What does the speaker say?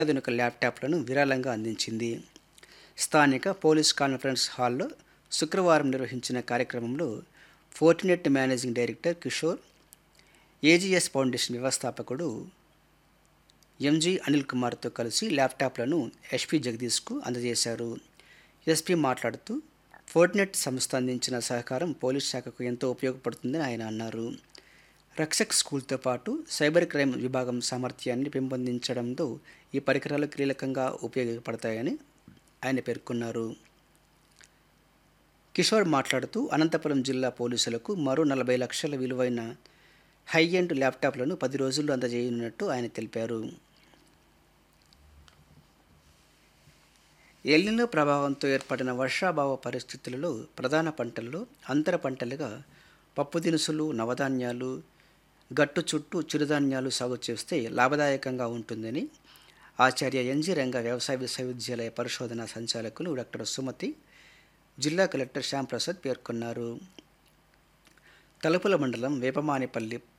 అత్యాధునిక ల్యాప్టాప్లను విరాళంగా అందించింది స్థానిక పోలీస్ కాన్ఫరెన్స్ హాల్లో శుక్రవారం నిర్వహించిన కార్యక్రమంలో Fortinet managing director Kishore AGS foundation వ్యవస్థాపకుడు ఎంజీ అనిల్ కుమార్తో కలిసి ల్యాప్టాప్లను ఎస్పీ జగదీష్కు అందజేశారు ఎస్పీ మాట్లాడుతూ ఫోర్టినెట్ సంస్థ అందించిన సహకారం పోలీస్ శాఖకు ఎంతో ఉపయోగపడుతుందని ఆయన అన్నారు రక్షక్ స్కూల్తో పాటు సైబర్ క్రైమ్ విభాగం సామర్థ్యాన్ని పెంపొందించడంలో ఈ పరికరాలు కీలకంగా ఉపయోగపడతాయని ఆయన పేర్కొన్నారు కిషోర్ మాట్లాడుతూ అనంతపురం జిల్లా పోలీసులకు మరో నలభై లక్షల విలువైన హై ఎండ్ ల్యాప్టాప్లను పది రోజుల్లో అందజేయనున్నట్టు ఆయన తెలిపారు ఎల్లినో ప్రభావంతో ఏర్పడిన వర్షాభావ పరిస్థితులలో ప్రధాన పంటల్లో అంతర పంటలుగా పప్పు దినుసులు నవధాన్యాలు గట్టు చుట్టూ చిరుధాన్యాలు సాగు చేస్తే లాభదాయకంగా ఉంటుందని ఆచార్య ఎన్జి రంగ వ్యవసాయ విశ్వవిద్యాలయ పరిశోధన సంచాలకులు డాక్టర్ సుమతి జిల్లా కలెక్టర్ శ్యాంప్రసాద్ పేర్కొన్నారు తలుపుల మండలం వేపమానిపల్లి